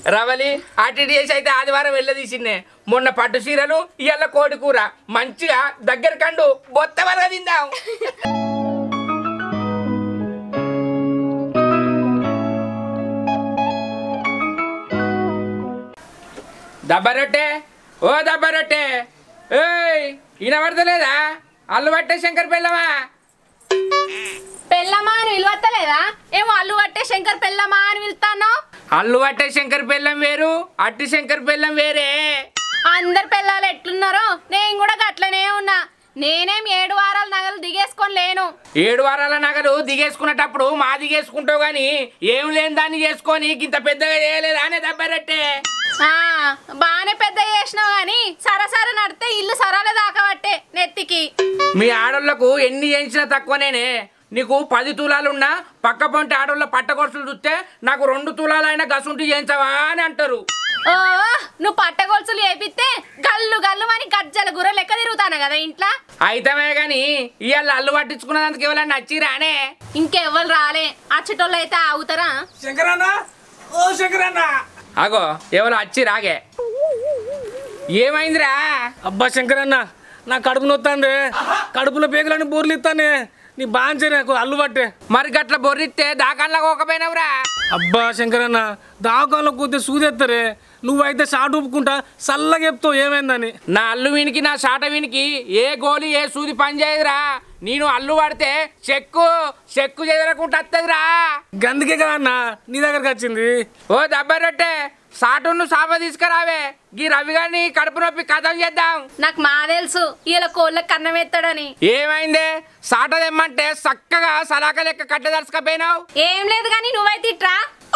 రవలి అటు ఇటు చేసి అయితే ఆదివారం వెళ్ళదీసిందే మొన్న పట్టు చీరలు ఇవాళ కోడి కూర మంచిగా దగ్గర కండు బొత్త వరగా తిందాం దబ్బరొట్టె ఓ దబ్బరొట్టె ఏయ్ వినబడతలేదా అల్లు పట్టే శంకర్ పిల్లమా పెళ్ళమా అని విలువత్తలేదా ఏమో అల్లు పట్టే శంకర్ పెళ్ళమా అని పిలుస్తాను అల్లు పట్టే శంకర్ పిల్లం వేరు అట్టి శంకర్ పిల్లం వేరే అందరు పిల్లలు ఎట్లున్నారో నేను కూడా గట్లనే ఉన్నా నేనేం ఏడు వారాల నగలు దిగేసుకొని లేను ఏడు వారాల నగలు దిగేసుకునేటప్పుడు మా దిగేసుకుంటావు గాని ఏం లేని దాన్ని చేసుకొని ఇంత పెద్దగా చేయలేదా అనే దబ్బరట్టే ఆ, బాగానే పెద్ద చేసినావు గాని సరసర నడితే ఇల్లు సరాలే దాకబట్టే నెత్తికి మీ ఆడోళ్లకు ఎన్ని చేయించినా తక్కువనేనే నీకు పది తులాలున్నా పక్క పొంటి ఆడోళ్ళ పట్టకొరుసులు చూస్తే నాకు రెండు తులాలైనా గసుంటి చేయించవా అని అంటారు ఓ నువ్వు పట్టగొలుసులు వేపిస్తే గల్లు గల్లు అని గజ్జల గుర్ర లెక్క తిరుగుతాను కదా ఇంట్లో అయితమే గాని ఇవాళ అల్లు పట్టించుకున్నందుకు ఎవరన్నా నచ్చిరానే ఇంకెవ్వరు రాలే అచ్చటోళ్ళు అయితే ఆగుతారా శంకరన్న ఓ శంకరన్న అగో ఎవరు వచ్చి రాగే ఏమైందిరా అబ్బా శంకరన్న నా కడుపు నొత్తాంది కడుపులో పేగులని బోర్లు ఇస్తానే నీ బాంచే నాకు అల్లు పట్టే మరి గట్ల బొర్రిస్తే దాకాన్లా పోకపోయినవురా అబ్బా శంకరన్న దావకాల్లో కూతే సూదెత్తరే నువ్వైతే షాట్ ఊపుకుంటా చల్లగా చెప్తావు ఏమైందని నా అల్లు వీనికి నా షాట వీనికి ఏ గోలి ఏ సూది పని చేయదురా నేను అల్లు పడితే చెక్కు చెక్కు చెదరకుండా వస్తుందిరా గందుకే కదా అన్న నీ దగ్గరకు వచ్చింది ఓ దబ్బరొట్టే సాటును సాప తీసుకురావే గీ రవి గారిని కడుపు నొప్పి కథం చేద్దాం నాకు మా తెలుసు ఇలా కోళ్ళకి కన్నం ఎత్తాడని ఏమైందే సాట తెమ్మంటే చక్కగా సలాక లెక్క కట్టదలుచుకపోయినావు ఏం లేదు కానీ నువ్వైతే ఇట్రా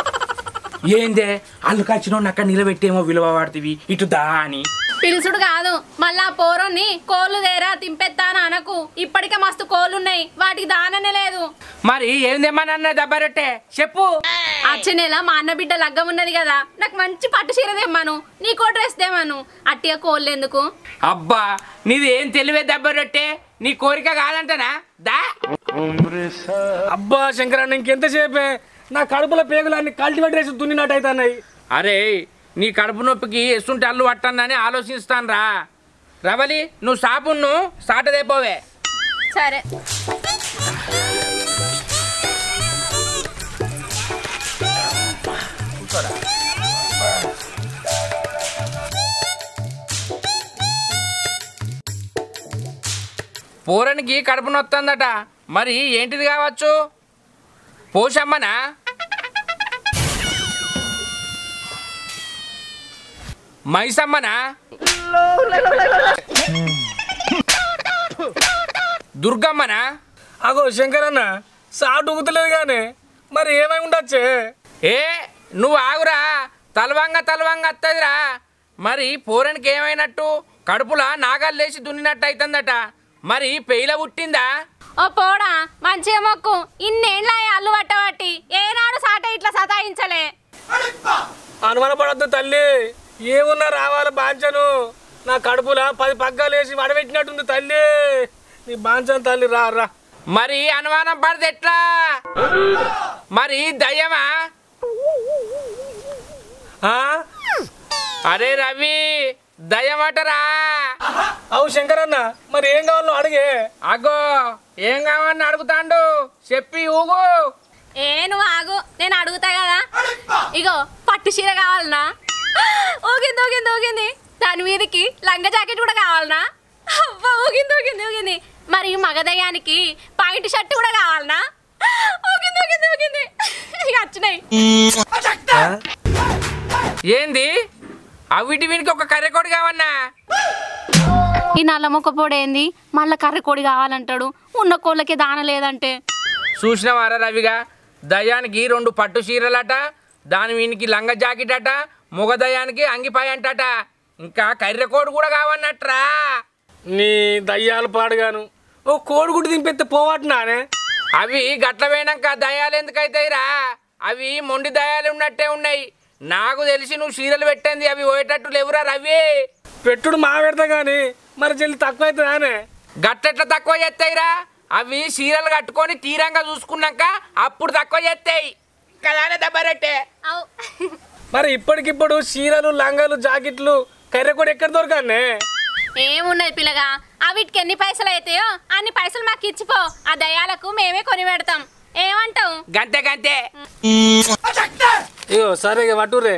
ఏందే అల్లు కచ్చినో నక్క నిలబెట్టేమో విలువ వాడుతీవి ఇటు దా అని పిలుసుడు కాదు మళ్ళా పోరోని కోళ్ళు దేరా తింపెత్తాను అనకు ఇప్పటికే మస్తు కోళ్ళున్నాయి వాటికి దాననే లేదు మరి ఏం తెమ్మనన్న దబ్బరొట్టే చెప్పు వచ్చే నెల మా అన్న బిడ్డ లగ్గం ఉన్నది కదా నాకు మంచి పట్టు చీర తెమ్మాను నీకో డ్రెస్ తెమ్మాను అట్టిగా కోళ్ళు ఎందుకు అబ్బా నీది ఏం తెలివే దబ్బరొట్టే నీ కోరిక కాదంటనా దా అబ్బా శంకరన్న ఇంకెంతసేపే నా కడుపులో పేగులన్నీ కల్టివేట్ వేసి దున్నినట్టు అవుతున్నాయి అరే నీ కడుపు నొప్పికి ఎస్తుంటే అల్లు పట్టందని ఆలోచిస్తాను రా రవలి నువ్వు సాపును సాట తెపోవే సరే పూరనికి కడుపు నొత్తందట మరి ఏంటిది కావచ్చు పోషమ్మనా మైసమ్మనా దుర్గమ్మనా అగో శంకరన్న షాట్ ఊగుతలేదు కానీ మరి ఏమై ఉండొచ్చే ఏ నువ్వు ఆగురా తలవంగ తలవంగ వస్తుందిరా మరి పూరనికి ఏమైనట్టు కడుపులా నాగాలు లేచి దున్నినట్టు అవుతుందట మరి పెయిల పుట్టిందా ఓ పోడా మంచిగా మొక్కు ఇన్నేళ్ళ అల్లు పట్టబట్టి ఏనాడు సాట ఇట్లా సతాయించలే అనుమానపడద్దు తల్లి ఏమున్నా రావాలి బాంచను నా కడుపులో పది పగ్గాలు వేసి వడబెట్టినట్టుంది తల్లి నీ బాంచను తల్లి రా రా మరి అనుమానం పడితే ఎట్లా మరి దయ్యమా ఆ? అరే రవి దయ్యమటరా అవు శంకరన్న మరి ఏం కావాలో అడిగే అగో ఏం కావని అడుగుతాండు చెప్పి ఊగు ఏ నువ్వు ఆగు నేను అడుగుతా కదా ఇగో పట్టు చీర కావాలనా ఊగింది ఊగింది ఊగింది దాని మీదకి లంగ జాకెట్ కూడా కావాలనా అబ్బా ఊగింది ఊగింది ఊగింది మరి మగదయానికి పాయింట్ షర్ట్ కూడా కావాలనా ఊగింది ఊగింది ఊగింది ఇక వచ్చినాయి ఏంది అవిటి వీనికి ఒక కర్రెకోడి కావన్నా ఈ నల్ల మొక్క పొడేంది మళ్ళా కర్ర కోడి కావాలంటాడు ఉన్న కోళ్ళకి దాన లేదంటే చూసినవారా రవిగా దయానికి రెండు పట్టు చీరలట దాని వీనికి లంగ జాకెట్ అట మొగ దయానికి అంగిపాయ అంటట ఇంకా కర్రెకోడు కూడా కావన్నట్రా నీ దయ్యాలు పాడుగాను ఓ కోడిగుడ్డు దింపెత్తే పోవట్నానే అవి గట్ల పోయినాక దయాలు ఎందుకైతాయిరా అవి మొండి దయాలు ఉన్నట్టే ఉన్నాయి నాకు తెలిసి నువ్వు చీరలు పెట్టింది అవి పోయేటట్టు లేవురా రవి పెట్టుడు మా పెడతా కానీ మరి జల్ది తక్కువ అవుతుందానే గట్టెట్లా తక్కువ చేస్తాయిరా అవి చీరలు కట్టుకొని తీరంగా చూసుకున్నాక అప్పుడు తక్కువ చేస్తాయి కదానే దబ్బరట్టే అవు మరి ఇప్పటికిప్పుడు చీరలు లంగాలు జాకెట్లు కర్రె కూడా ఎక్కడ దొరకానే ఏమున్నది పిల్లగా ఆ వీటికి ఎన్ని పైసలు అవుతాయో అన్ని పైసలు మాకు ఇచ్చిపో ఆ దయాలకు మేమే కొని పెడతాం ఏమంటావు గంతే గంతే అయ్యో సరే ఇక పట్టుర్రే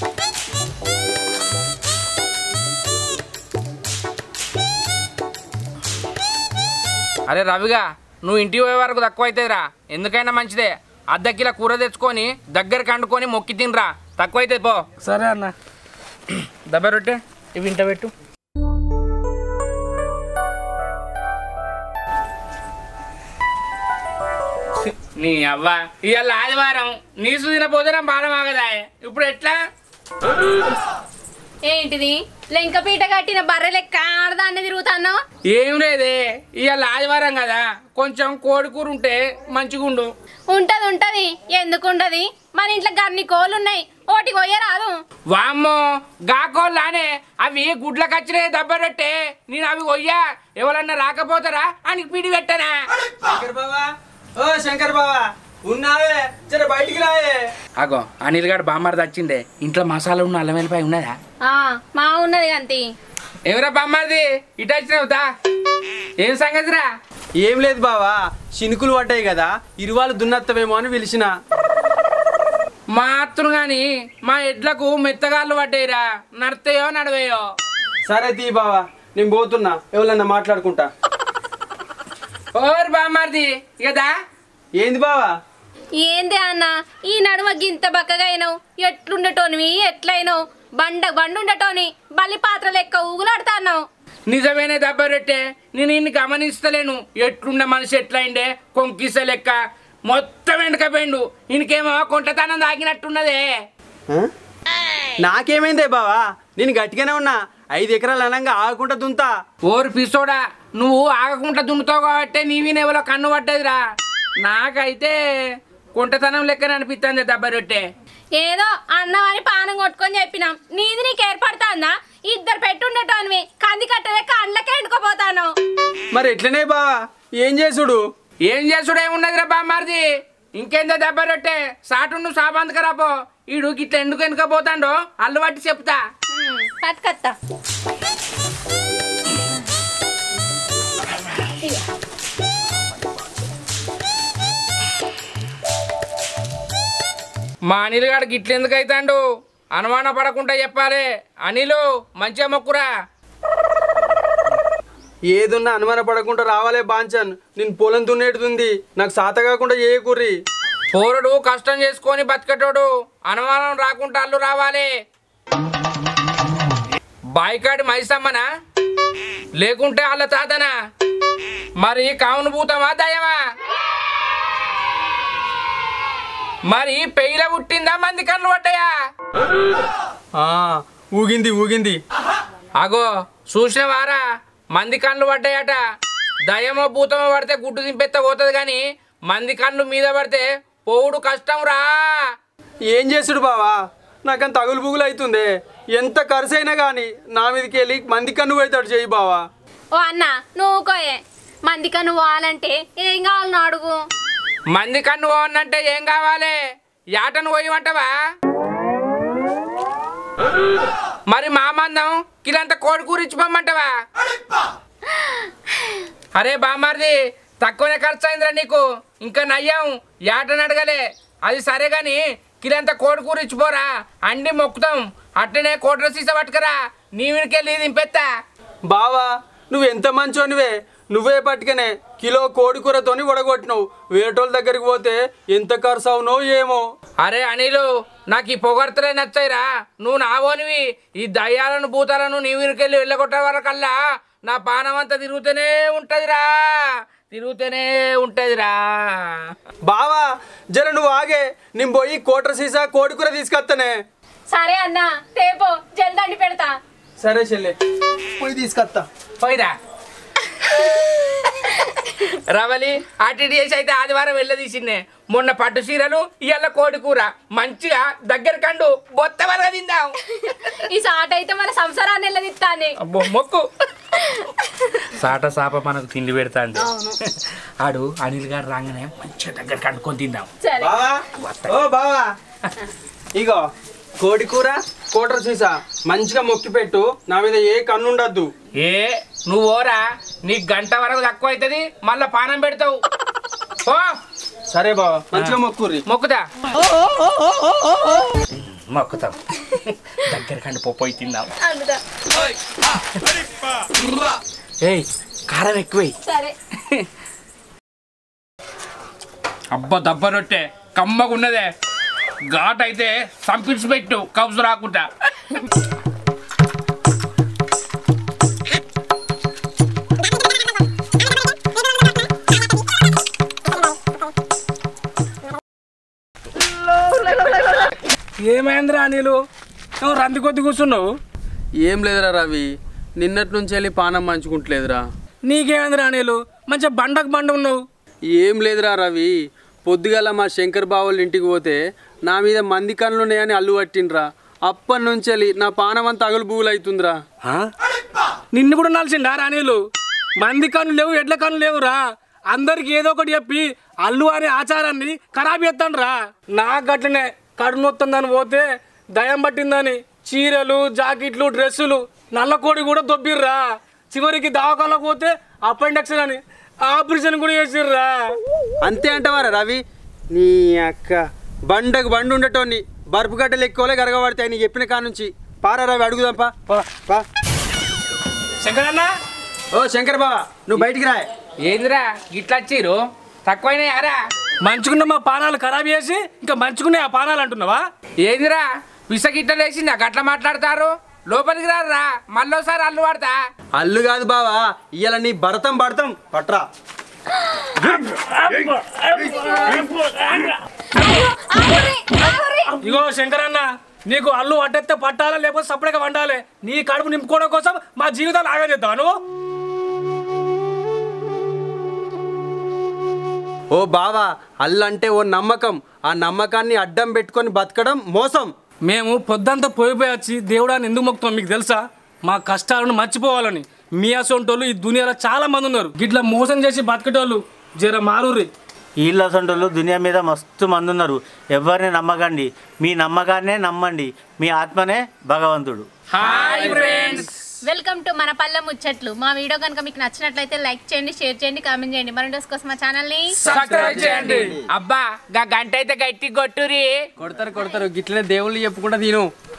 అరే రవిగా నువ్వు ఇంటికి పోయే వరకు తక్కువ అవుతుందిరా ఎందుకైనా మంచిదే అర్ధ కిలో కూర తెచ్చుకొని దగ్గరికి అండుకొని మొక్కి తినరా తక్కువ అవుతుంది పో సరే అన్న దెబ్బ రొట్టె ఇవి ఇంట పెట్టు నీ అవ్వ ఇవాళ ఆదివారం నీసు తినపోతే బాధం ఆగదా ఇప్పుడు ఎట్లా ఏంటిది లెంక పీట కట్టిన బర్రె లెక్క ఆడదాన్ని తిరుగుతాను ఏం లేదే ఇవాళ ఆదివారం కదా కొంచెం కోడికూర ఉంటే మంచిగుండు ఉంటది ఉంటది ఎందుకు ఉండదు మన ఇంట్లో గన్ని కోళ్ళు ఉన్నాయి ఓటి కొయ్యరాదు వామ్మో గాకోళ్ళానే అవి గుడ్లకు వచ్చినాయి దెబ్బరొట్టే నేను అవి కొయ్యా ఎవరన్నా రాకపోతారా అని పిడి పెట్టనా శంకర్ బావా ఓ శంకర్ బావా ఉన్నావే జర బయటికి రాయే అగో అనిల్ గారు బామ్మారి వచ్చిండే ఇంట్లో మసాలా ఉన్న అల్లం వెల్లిపాయ ఉన్నదా ఆ, మా ఉన్నది గంతి ఎవరా బామ్మారిది ఇటు వచ్చినావు దా ఏం సంగతిరా ఏం లేదు బావా చినుకులు పడ్డాయి కదా ఇరువాలు దున్నత్తవేమో అని పిలిచిన మా అత్తును గాని మా ఎడ్లకు మెత్తగాళ్ళు పడ్డాయిరా నడతాయో నడవేయో సరే తీ బావా నేను పోతున్నా ఎవరన్నా మాట్లాడుకుంటా ఓరు బామ్మారిది ఇకదా ఏంది బావా ఏంది అన్న ఈ నడుమ గింత బక్కగా అయినావు ఎట్లుండటోనివి ఎట్లయినావు బండ బండుండటోని బల్లి పాత్ర లెక్క ఊగులాడుతాన్నావు నిజమేనే దెబ్బరొట్టే నేను ఇన్ని గమనిస్తలేను ఎట్లుండే మనిషి ఎట్లయిండే కొంకిస లెక్క మొత్తం వెనకపోయిండు ఈయనకేమో కొంటతనం తాగినట్టున్నదే ఆ? నాకేమైందే బావా నేను గట్టిగానే ఉన్నా ఐదు ఎకరాలు అనంగా ఆగకుండా దుంతా ఓరు పిసోడా నువ్వు ఆగకుండా దున్నుతావు కాబట్టి నీవి నెవలో కన్ను పడ్డదిరా నాకైతే కొంటతనం లెక్కన అనిపిస్తుంది దెబ్బరొట్టే ఏదో అన్నమని పానం కొట్టుకొని చెప్పినాం నీది నీకు ఏర్పడుతుందా ఇద్దరు పెట్టుండటోనివి కంది కట్టలేక అండ్లకే ఎండుకోపోతాను మరి ఎట్లనే బావా ఏం చేసుడు ఏం చేసుడు ఏమున్నదిరా బామ్మారిది ఇంకేందో దెబ్బరొట్టే సాటుండు సాబందుకరాపో ఈడు గిట్ల ఎందుకు వెనుకపోతాడో అల్లు పట్టి చెప్తా పట్టుకత్తా మా అనిల్ గారు గిట్లెందుకు అవుతాడు అనుమాన పడకుండా చెప్పాలి అనిలు మంచిగా మొక్కురా ఏదున్నా అనుమాన పడకుండా రావాలే బాంచన్ నేను పొలం దున్నేటిది నాకు సాత కాకుండా ఏ కుర్రి పోరుడు కష్టం చేసుకొని బతికటోడు అనుమానం రాకుండా అల్లు రావాలి బాయికాడి మైసమ్మనా లేకుంటే వాళ్ళ తాతనా మరి కావును భూతమా దయమా మరి పెయిల పుట్టిందా మంది కళ్ళు పడ్డాయా ఆ, ఊగింది ఊగింది అగో చూసిన వారా మంది కళ్ళు పడ్డాయట దయమో భూతమో పడితే గుడ్డు దింపెత్త పోతుంది కానీ మంది కళ్ళు మీద పడితే పోవుడు కష్టం రా ఏం చేసుడు బావా నాకంత తగులు బుగులు అవుతుంది ఎంత ఖర్చు అయినా కానీ నా మీదకి వెళ్ళి మంది కన్ను పెడతాడు చెయ్యి బావా ఓ అన్న నువ్వు కోయే మందిక నువ్వు పోవాలంటే ఏం కావాలని అడుగు మంది కన్ను పోవనంటే ఏం కావాలి యాటను పోయమంటావా మరి మా మందం కిలంత కోడి కూర ఇచ్చిపోమంటావా అరే బామ్మారిది తక్కువనే ఖర్చు అయిందిరా నీకు ఇంకా నయ్యం యాటను అడగలే అది సరే గాని కిలంత కోడి కూర ఇచ్చిపోరా అండి మొక్కుతాం అట్టనే కోట్ర సీస పట్టుకరా నీ వెనకెళ్ళి దింపెత్తా బావా నువ్వు ఎంత మంచోనివే నువ్వే పట్టుకనే కిలో కోడి కూరతోని ఉడగొట్టినావు వేటోళ్ళ దగ్గరికి పోతే ఎంత ఖర్చు అవునో ఏమో అరే అనిలు నాకు ఈ పొగడ్తలే నచ్చాయిరా నువ్వు నావోనివి ఈ దయ్యాలను భూతాలను నీ వెనుకెళ్ళి వెళ్ళగొట్టే వరకల్లా నా పానం అంతా తిరుగుతూనే ఉంటదిరా తిరుగుతూనే ఉంటదిరా బావా జర నువ్వు ఆగే నేను పోయి కోట్ర సీసా కోడి కూర తీసుకొస్తానే సరే అన్న తేపో జల్దండి పెడతా సరే చెల్లె పోయి తీసుకొస్తా పోయిరా రవలి అటు ఇటు చేసి అయితే ఆదివారం వెళ్ళదీసిందే మొన్న పట్టు చీరలు ఇవాళ కోడి కూర మంచిగా దగ్గర కండు బొత్త వరగా తిందాం ఈ సాట అయితే మన సంసారాన్ని వెళ్ళదిస్తాను అబ్బో మొక్కు సాట సాప మనకు తిండి పెడతా ఆడు అనిల్ గారు రాగానే మంచిగా దగ్గర కట్టుకొని తిందాం సరే బావా ఓ బావా ఇగో కోడి కూర కోటర సీసా మంచిగా మొక్కి పెట్టు నా మీద ఏ కన్ను ఉండద్దు ఏ నువ్వు ఓరా నీకు గంట వరకు తక్కువ అవుతుంది మళ్ళా పానం పెడతావు ఓ సరే బావా మంచిగా మొక్కుర్రి మొక్కుతా మొక్కుతాం దగ్గర కండి పోయి తిందాం అందుదా ఏయ్ కారం ఎక్కువై సరే అబ్బా దబ్బ రొట్టె కమ్మగున్నదే ఘాట్ అయితే సంపించి పెట్టు కబ్జు రాకుండా ఏమైందిరా నీళ్ళు నువ్వు రంది కొద్ది కూర్చున్నావు ఏం లేదురా రవి నిన్నటి నుంచి వెళ్ళి పానం మంచుకుంటలేదురా నీకేమైందిరా నీళ్ళు మంచిగా బండకు బండ ఉన్నావు ఏం లేదురా రవి పొద్దుగాల మా శంకర్ బావోళ్ళ ఇంటికి పోతే నా మీద మంది కన్నులు ఉన్నాయని అల్లు పట్టిండ్రా అప్పటి నుంచి వెళ్ళి నా పానం అంతా అగులు బుగులు అవుతుందిరా నిన్ను కూడా నలిసిండా రాణీలు మంది కన్ను లేవు ఎడ్ల కన్ను లేవురా అందరికి ఏదో ఒకటి చెప్పి అల్లు అనే ఆచారాన్ని ఖరాబ్ చేస్తాండ్రా నాకు అట్లనే కడు నొత్తుందని పోతే దయం పట్టిందని చీరలు జాకెట్లు డ్రెస్సులు నల్లకోడి కూడా దొబ్బిర్రా చివరికి దవాఖానకు పోతే అపెండెక్స్ అని ఆపరేషన్ కూడా చేసిర్రా అంతే అంటవారా రవి నీ అక్క బండకు బండి ఉండటోని బర్ఫు గడ్డలు ఎక్కువలే గరగబడతాయి నీకు చెప్పిన కాడ నుంచి పారా రవి అడుగుదాంపా పా, పా శంకరన్న ఓ శంకర్ బావ నువ్వు బయటికి రా ఏందిరా ఇట్లా వచ్చిర్రు తక్కువైనా యారా మంచుకున్న మా పానాలు ఖరాబ్ చేసి ఇంకా మంచుకునే ఆ పానాలు అంటున్నావా ఏందిరా విసగిట్ట లేచింది గట్ల మాట్లాడతారు లోపలికి రారా మళ్ళోసారి అల్లు వాడతా అల్లు కాదు బావా ఇవాళ నీ భరతం పడతాం పట్రా ఇగో శంకరన్న నీకు అల్లు అడ్డెత్తే పట్టాలా లేకపోతే సపరేట్గా వండాలి నీ కడుపు నింపుకోవడం కోసం మా జీవితాలు ఆగజేద్దాం నువ్వు ఓ బావా అల్లు అంటే ఓ నమ్మకం ఆ నమ్మకాన్ని అడ్డం పెట్టుకొని బతకడం మోసం మేము పొద్దంతా పోయిపోయి వచ్చి దేవుడాన్ని ఎందుకు మొక్కుతాం మీకు తెలుసా మా కష్టాలను మర్చిపోవాలని మీ అసొంటోళ్ళు ఈ దునియాలో చాలా మంది ఉన్నారు గిట్లా మోసం చేసి బతికేటోళ్ళు జర మారుర్రి వీళ్ళ సొంటలు దునియా మీద మస్తు మంది ఉన్నారు ఎవరిని నమ్మకండి మీ నమ్మకాన్నే నమ్మండి మీ ఆత్మనే భగవంతుడు హాయ్ ఫ్రెండ్స్ వెల్కమ్ టు మన పల్లె ముచ్చట్లు మా వీడియో కనుక మీకు నచ్చినట్లయితే లైక్ చేయండి షేర్ చేయండి కామెంట్ చేయండి మరొక డోస్ కోసం మా ఛానల్ని సబ్స్క్రైబ్ చేయండి అబ్బా గా గంట అయితే గట్టి కొట్టురి కొడతారు కొడతారు గిట్లనే దేవుళ్ళు చెప్పుకుంటా తిను